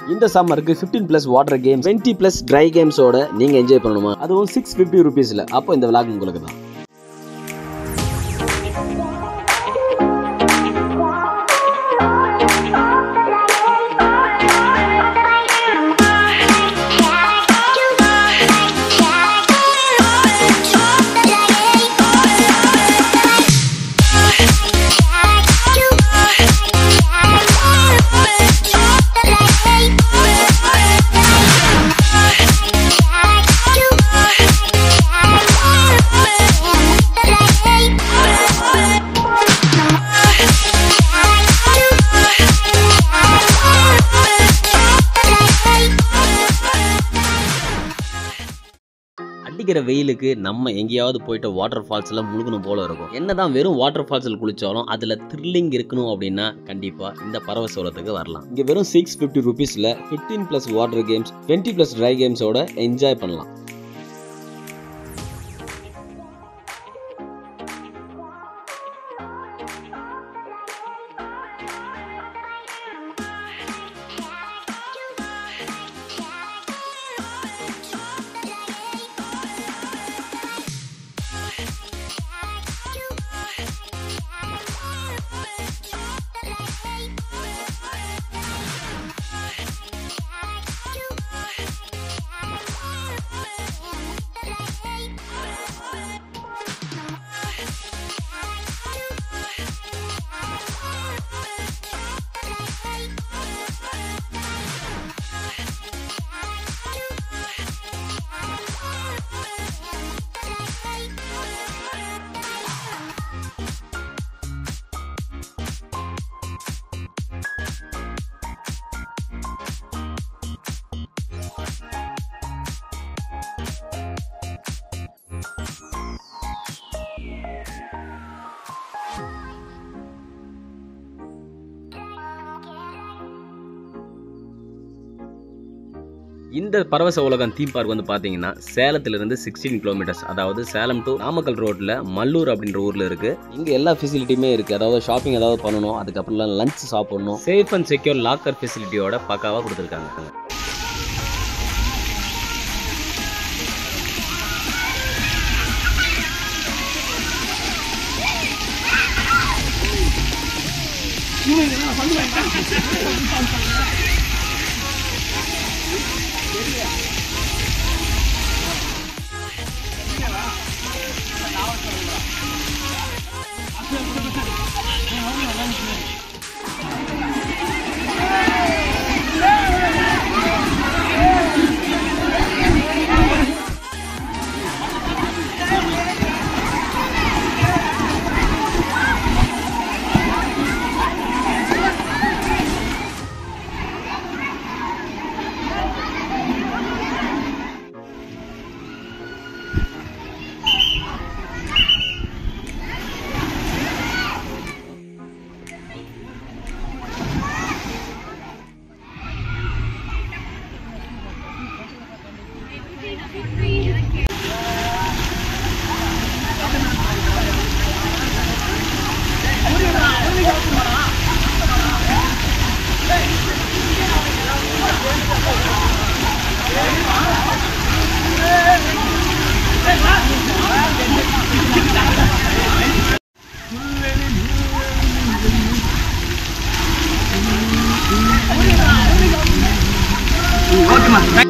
இந்த சம்மருக்கு 15 plus water games 20 plus dry கேம்ஸோட நீங்க என்ஜாய் பண்ணணுமா அதுவும் சிக்ஸ் ஃபிஃப்டி ருபீஸ்ல அப்போ இந்த விளாக் உங்களுக்கு தான் அடிக்கிற வெயிலுக்கு நம்ம எங்கேயாவது போயிட்டு வாட்டர் ஃபால்ஸ்ல முழுகணும் போல இருக்கும் என்னதான் வெறும் வாட்டர் ஃபால்ஸில் குளிச்சாலும் அதுல த்ரில்லிங் இருக்கணும் அப்படின்னா கண்டிப்பா இந்த பரவசோலத்துக்கு வரலாம் இங்க வெறும் சிக்ஸ் ஃபிஃப்டி ருபீஸ்ல fifteen plus water games twenty plus dry கேம்ஸோட என்ஜாய் பண்ணலாம் இந்த பரவச உலகம் தீம் பார்க் வந்து பார்த்தீங்கன்னா சேலத்திலிருந்து சிக்ஸ்டீன் கிலோமீட்டர்ஸ் அதாவது சேலம் டு நாமக்கல் ரோட்டில் மல்லூர் அப்படின்ற ஊரில் இருக்கு இங்கே எல்லா ஃபெசிலிட்டியுமே இருக்கு அதாவது ஷாப்பிங் ஏதாவது பண்ணணும் அதுக்கப்புறம் லஞ்ச் சாப்பிடணும் சேஃப் அண்ட் செக்யூர் லாக்கர் ஃபெசிலிட்டியோட பக்காவாக கொடுத்துருக்காங்க ஓகேம்மா